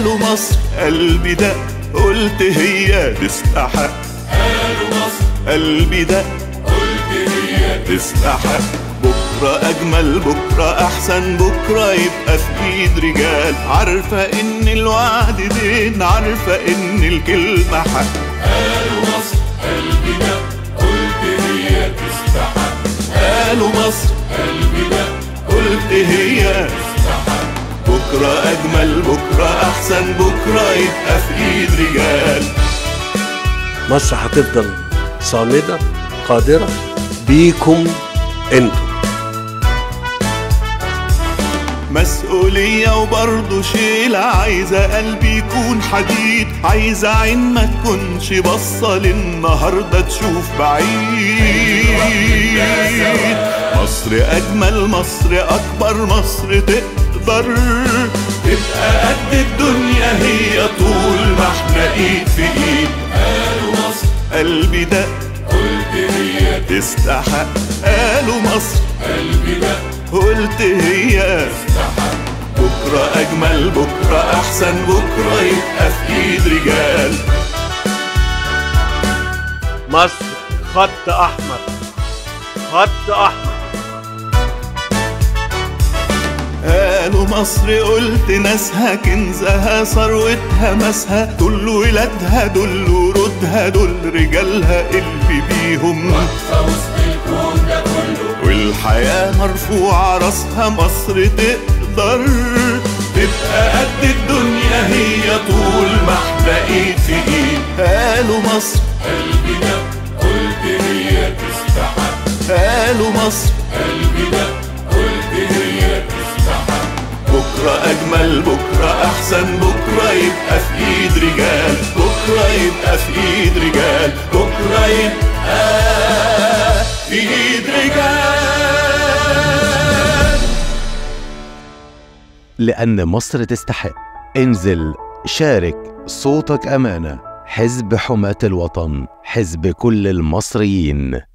قالوا مصر قلبي دق قلت هي تستحق قالوا مصر قلبي دق قلت هي تستحق بكرة أجمل بكرة أحسن بكرة يبقى في إيد رجال عارفة إن الوعد دين عارفة إن الكلمة حق قالوا مصر قلبي ده قلت هي تستحق قالوا مصر قلبي ده قلت هي تستحق بكرة أجمل بكرة أحسن بكرة يبقى في إيد رجال مصر هتفضل صامدة قادرة بيكم انتم مسؤولية وبرضه شيلة عايزة قلبي يكون حديد عايزة عين ما تكونش بصة للنهاردة تشوف بعيد مصر أجمل مصر أكبر مصر تقدر تبقى قد الدنيا هي طول ما احنا ايد في ايد قالوا مصر قلبي ده قلت هي تستحق قالوا مصر قلبي ده قلت هي تستحق بكرة أجمل بكرة أحسن بكرة يبقى في إيد رجال مصر خط أحمر خط أحمر قالوا مصر قلت ناسها كنزها ثروتها مسها دول ولادها دول ورودها دول رجالها اللي بيهم واقفة وسط الكون ده كله والحياة مرفوعة راسها مصر تقدر تبقى قد الدنيا هي طول ما احنا ايد في ايد قالوا مصر قلبي ده قلت هي تستحق قالوا مصر قلبي ده قلت هي تستحق بكرة أجمل بكرة أحسن بكرة يبقى في إيد رجال بكرة يبقى في إيد رجال بكرة يبقى في إيد رجال لأن مصر تستحق انزل شارك صوتك أمانة حزب حماة الوطن حزب كل المصريين